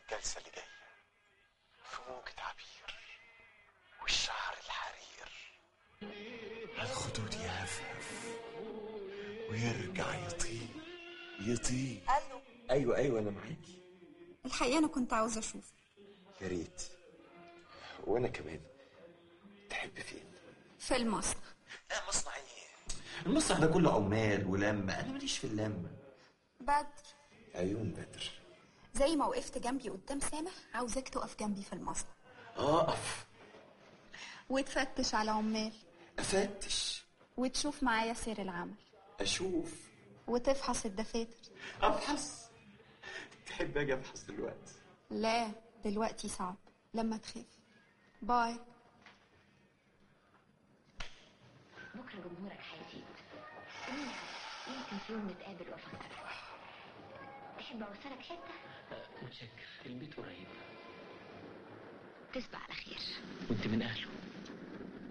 الجلسة اللي جاية في موجة عبير والشعر الحرير الخدود يهفهف ويرجع يطير يطير الو ايوه ايوه انا معاكي الحقيقه انا كنت عاوزه اشوف يا ريت وانا كمان تحب فين في المصنع لا مصنع ايه المصنع ده كله عمال ولمة انا ماليش في اللمة بدر عيون بدر زي ما وقفت جنبي قدام سامح عاوزاك تقف جنبي في المصنع اقف وتفتش على عمال افتش وتشوف معايا سير العمل اشوف وتفحص الدفاتر ابحث تحب اجي ابحث دلوقتي لا دلوقتي صعب لما تخاف باي بكره جمهورك هيزيد ومين عارف يمكن في يوم نتقابل وافكرك تحب اوصلك حته متشكر البيت قريب تصبح على خير وانت من اهله